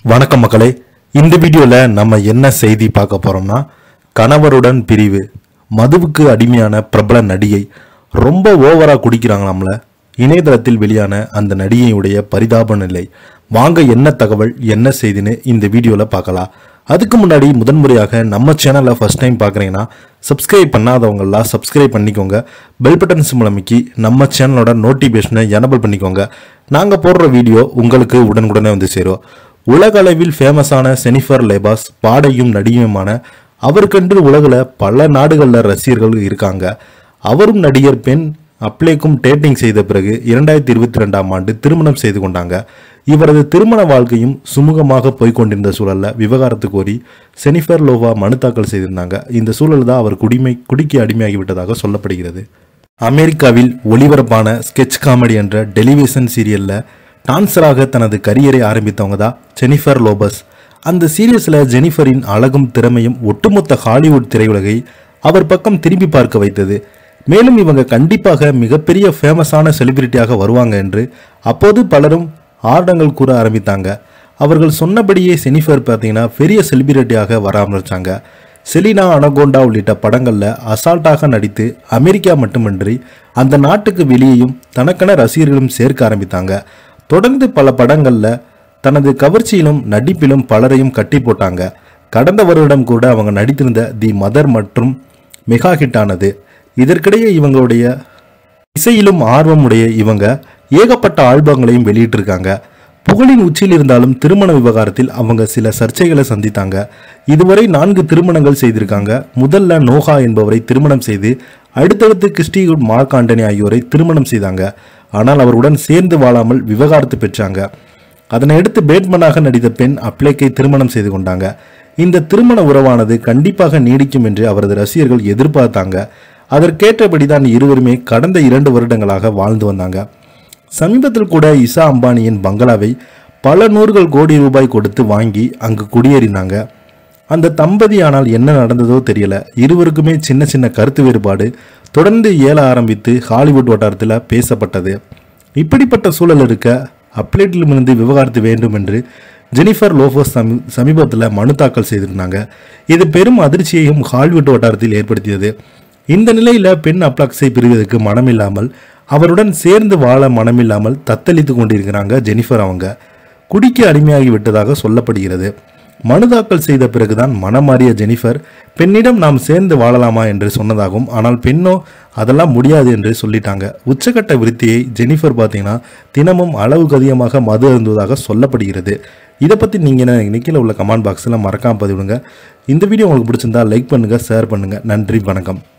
வணக்கம் மக்களே இந்த வீடியோல நம்ம என்ன செய்தி பார்க்க போறோம்னா கணவருடன் பிரிவு மதுவுக்கு அடிமையான பிரபல நடிகை ரொம்ப ஓவரா குடிக்கிறாங்களாம்ல இணையதளத்தில் வெளியான அந்த நடிகையுடைய பரிதாப நிலை வாங்க என்ன தகவல் என்ன செய்தின்னு இந்த வீடியோல பார்க்கலாம் அதுக்கு முன்னாடி முதன்முறையாக நம்ம சேனலை ஃபர்ஸ்ட் டைம் பார்க்குறீங்கன்னா சப்ஸ்கிரைப் பண்ணாதவங்கெல்லாம் சப்ஸ்கிரைப் பண்ணிக்கோங்க பெல் பட்டன் சிம்பிள் அமைக்கி நம்ம சேனலோட நோட்டிஃபிகேஷனை எனபிள் பண்ணிக்கோங்க நாங்கள் போடுற வீடியோ உங்களுக்கு உடனுக்குடனே வந்து சேரும் உலக அளவில் ஃபேமஸான செனிஃபர் லேபாஸ் பாடையும் நடிகையுமான அவருக்கென்று உலகில் பல நாடுகளில் ரசிகர்கள் இருக்காங்க அவரும் நடிகர் பெண் அப்ளேக்கும் டேட்டிங் செய்த பிறகு இரண்டாயிரத்தி இருபத்தி ரெண்டாம் ஆண்டு திருமணம் செய்து கொண்டாங்க இவரது திருமண வாழ்க்கையும் சுமூகமாக போய்க்கொண்டிருந்த சூழல்ல விவகாரத்து கோரி செனிஃபர் லோவா மனு தாக்கல் செய்திருந்தாங்க இந்த சூழல் தான் அவர் குடிமை குடிக்கு அடிமையாகிவிட்டதாக சொல்லப்படுகிறது அமெரிக்காவில் ஒளிபரப்பான ஸ்கெட்ச் காமெடி என்ற டெலிவிஷன் சீரியல்ல டான்சராக தனது கரியரை ஆரம்பித்தவங்க தான் ஜெனிஃபர் லோபஸ் அந்த சீரியஸ்ல ஜெனிஃபரின் அழகும் திறமையும் ஒட்டுமொத்த ஹாலிவுட் திரையுலகை அவர் பக்கம் திரும்பி பார்க்க வைத்தது மேலும் இவங்க கண்டிப்பாக மிகப்பெரிய ஃபேமஸான செலிபிரிட்டியாக வருவாங்க என்று அப்போது பலரும் ஆர்டங்கள் கூற ஆரம்பித்தாங்க அவர்கள் சொன்னபடியே செனிஃபர் பார்த்தீங்கன்னா பெரிய செலிபிரிட்டியாக வர ஆரம்பிச்சாங்க செலினா அனகோண்டா உள்ளிட்ட படங்கள்ல அசால்ட்டாக நடித்து அமெரிக்கா மட்டுமின்றி அந்த நாட்டுக்கு வெளியேயும் தனக்கென ரசிகர்களும் சேர்க்க ஆரம்பித்தாங்க தொடர்ந்து பல படங்கள்ல தனது கவர்ச்சியிலும் நடிப்பிலும் பலரையும் கட்டி போட்டாங்க கடந்த வருடம் கூட அவங்க நடித்திருந்த தி மதர் மற்றும் மெகா ஹிட் ஆனது இதற்கிடையே இவங்களுடைய இசையிலும் ஆர்வமுடைய இவங்க ஏகப்பட்ட ஆல்பங்களையும் வெளியிட்டிருக்காங்க புகழின் உச்சியில் இருந்தாலும் திருமண விவகாரத்தில் அவங்க சில சர்ச்சைகளை சந்தித்தாங்க இதுவரை நான்கு திருமணங்கள் செய்திருக்காங்க முதல்ல நோஹா என்பவரை திருமணம் செய்து அடுத்தடுத்து கிறிஸ்டிகுட் மார்க் ஆண்டனி ஆகியோரை திருமணம் செய்தாங்க ஆனால் அவருடன் சேர்ந்து வாழாமல் விவகாரத்து பெற்றாங்க அதனை அடுத்து பேட்மனாக நடித்த பெண் அப்ளேக்கை திருமணம் செய்து கொண்டாங்க இந்த திருமண உறவானது கண்டிப்பாக நீடிக்கும் என்று அவரது ரசிகர்கள் எதிர்பார்த்தாங்க அதற்கேற்றபடிதான் இருவருமே கடந்த இரண்டு வருடங்களாக வாழ்ந்து வந்தாங்க சமீபத்தில் கூட இசா அம்பானியின் பங்களாவை பல நூறுகள் கோடி ரூபாய் கொடுத்து வாங்கி அங்கு குடியேறினாங்க அந்த தம்பதி ஆனால் என்ன நடந்ததோ தெரியல இருவருக்குமே சின்ன சின்ன கருத்து வேறுபாடு தொடர்ந்து ஏல ஆரம்பித்து ஹாலிவுட் வட்டாரத்தில் பேசப்பட்டது இப்படிப்பட்ட சூழல் இருக்க அப்ளேட்டிலிருந்து விவகாரத்து வேண்டும் என்று ஜெனிஃபர் லோஃபோஸ் சமீ சமீபத்தில் மனு தாக்கல் செய்திருந்தாங்க இது பெரும் அதிர்ச்சியையும் ஹாலிவுட் வட்டாரத்தில் ஏற்படுத்தியது இந்த நிலையில பெண் அப்ளாக்ஸை பிரிவதற்கு மனமில்லாமல் அவருடன் சேர்ந்து வாழ மனமில்லாமல் தத்தளித்து கொண்டிருக்கிறாங்க ஜெனிஃபர் அவங்க குடிக்கு அடிமையாகி விட்டதாக சொல்லப்படுகிறது மனு தாக்கல் செய்த பிறகுதான் மனம் மாறிய ஜெனிஃபர் பெண்ணிடம் நாம் சேர்ந்து வாழலாமா என்று சொன்னதாகவும் ஆனால் பெண்ணோ அதெல்லாம் முடியாது என்று சொல்லிட்டாங்க உச்சக்கட்ட விருத்தியை ஜெனிஃபர் பார்த்தீங்கன்னா தினமும் அளவுக்கு அதிகமாக மது அருந்துவதாக சொல்லப்படுகிறது இதை பற்றி நீங்கள் என்ன கீழே உள்ள கமெண்ட் பாக்ஸில் மறக்காம பதிவிடுங்க இந்த வீடியோ உங்களுக்கு பிடிச்சிருந்தா லைக் பண்ணுங்கள் ஷேர் பண்ணுங்கள் நன்றி வணக்கம்